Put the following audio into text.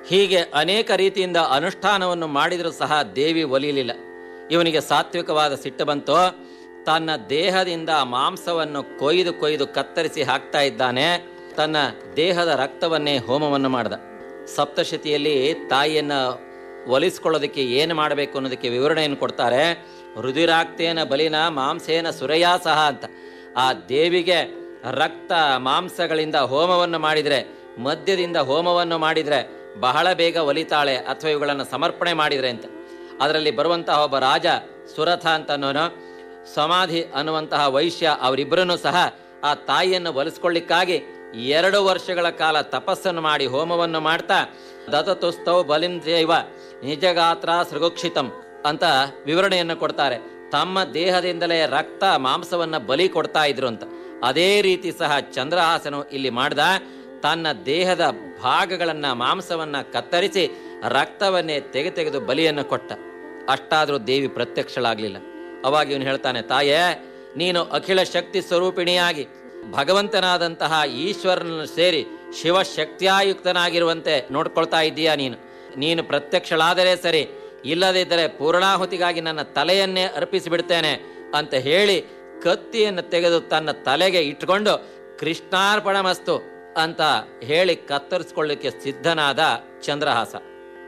ಹೀಗೆ ಅನೇಕ ರೀತಿಯಿಂದ ಅನುಷ್ಠಾನವನ್ನು ಮಾಡಿದರೂ ಸಹ ದೇವಿ ಒಲಿಯಲಿಲ್ಲ ಇವನಿಗೆ ಸಾತ್ವಿಕವಾದ ಸಿಟ್ಟು ಬಂತು ತನ್ನ ದೇಹದಿಂದ ಮಾಂಸವನ್ನು ಕೊಯ್ದು ಕೊಯ್ದು ಕತ್ತರಿಸಿ ಹಾಕ್ತಾ ಇದ್ದಾನೆ ತನ್ನ ದೇಹದ ರಕ್ತವನ್ನೇ ಹೋಮವನ್ನು ಮಾಡ್ದ ಸಪ್ತಶತಿಯಲ್ಲಿ ತಾಯಿಯನ್ನ ಒಲಿಸ್ಕೊಳ್ಳೋದಕ್ಕೆ ಏನು ಮಾಡಬೇಕು ಅನ್ನೋದಕ್ಕೆ ವಿವರಣೆಯನ್ನು ಕೊಡ್ತಾರೆ ರುದಿರಾಕ್ತೇನ ಬಲಿನ ಮಾಂಸೇನ ಸುರಯಾ ಸಹ ಅಂತ ಆ ದೇವಿಗೆ ರಕ್ತ ಮಾಂಸಗಳಿಂದ ಹೋಮವನ್ನು ಮಾಡಿದರೆ ಮದ್ಯದಿಂದ ಹೋಮವನ್ನು ಮಾಡಿದರೆ ಬಹಳ ಬೇಗ ಒಲಿತಾಳೆ ಅಥವಾ ಇವುಗಳನ್ನು ಸಮರ್ಪಣೆ ಮಾಡಿದರೆ ಅಂತ ಅದರಲ್ಲಿ ಬರುವಂತಹ ಒಬ್ಬ ರಾಜ ಸುರಥ ಅಂತ ಅನ್ನೋನು ಸಮಾಧಿ ಅನ್ನುವಂತಹ ವೈಶ್ಯ ಅವರಿಬ್ಬರನ್ನು ಸಹ ಆ ತಾಯಿಯನ್ನು ಒಲಿಸ್ಕೊಳ್ಳಿಕ್ಕಾಗಿ ಎರಡು ವರ್ಷಗಳ ಕಾಲ ತಪಸ್ಸನ್ನು ಮಾಡಿ ಹೋಮವನ್ನು ಮಾಡ್ತಾ ದತತುಸ್ತೌ ಬಲಿಂದೇವ ನಿಜಗಾತ್ರ ಸೃಗುಕ್ಷಿತಂ ಅಂತ ವಿವರಣೆಯನ್ನು ಕೊಡ್ತಾರೆ ತಮ್ಮ ದೇಹದಿಂದಲೇ ರಕ್ತ ಮಾಂಸವನ್ನ ಬಲಿ ಕೊಡ್ತಾ ಇದ್ರು ಅಂತ ಅದೇ ರೀತಿ ಸಹ ಚಂದ್ರಹಾಸನು ಇಲ್ಲಿ ಮಾಡ್ದ ತನ್ನ ದೇಹದ ಭಾಗಗಳನ್ನ ಮಾಂಸವನ್ನ ಕತ್ತರಿಸಿ ರಕ್ತವನ್ನೇ ತೆಗೆ ತೆಗೆದು ಬಲಿಯನ್ನು ಕೊಟ್ಟ ಅಷ್ಟಾದರೂ ದೇವಿ ಪ್ರತ್ಯಕ್ಷಳಾಗ್ಲಿಲ್ಲ ಅವಾಗ ಇವನು ಹೇಳ್ತಾನೆ ತಾಯೇ ನೀನು ಅಖಿಲ ಶಕ್ತಿ ಸ್ವರೂಪಿಣಿಯಾಗಿ ಭಗವಂತನಾದಂತಹ ಈಶ್ವರನನ್ನು ಸೇರಿ ಶಿವಶಕ್ತಿಯಾಯುಕ್ತನಾಗಿರುವಂತೆ ನೋಡ್ಕೊಳ್ತಾ ಇದ್ದೀಯಾ ನೀನು ನೀನು ಪ್ರತ್ಯಕ್ಷಳಾದರೆ ಸರಿ ಇಲ್ಲದಿದ್ದರೆ ಪೂರ್ಣಾಹುತಿಗಾಗಿ ನನ್ನ ತಲೆಯನ್ನೇ ಅರ್ಪಿಸಿ ಬಿಡ್ತೇನೆ ಅಂತ ಹೇಳಿ ಕತ್ತಿಯನ್ನು ತೆಗೆದು ತನ್ನ ತಲೆಗೆ ಇಟ್ಕೊಂಡು ಕೃಷ್ಣಾರ್ಪಣ ಮಸ್ತು ಅಂತ ಹೇಳಿ ಕತ್ತರಿಸ್ಕೊಳ್ಳಿಕ್ಕೆ ಸಿದ್ಧನಾದ ಚಂದ್ರಹಾಸ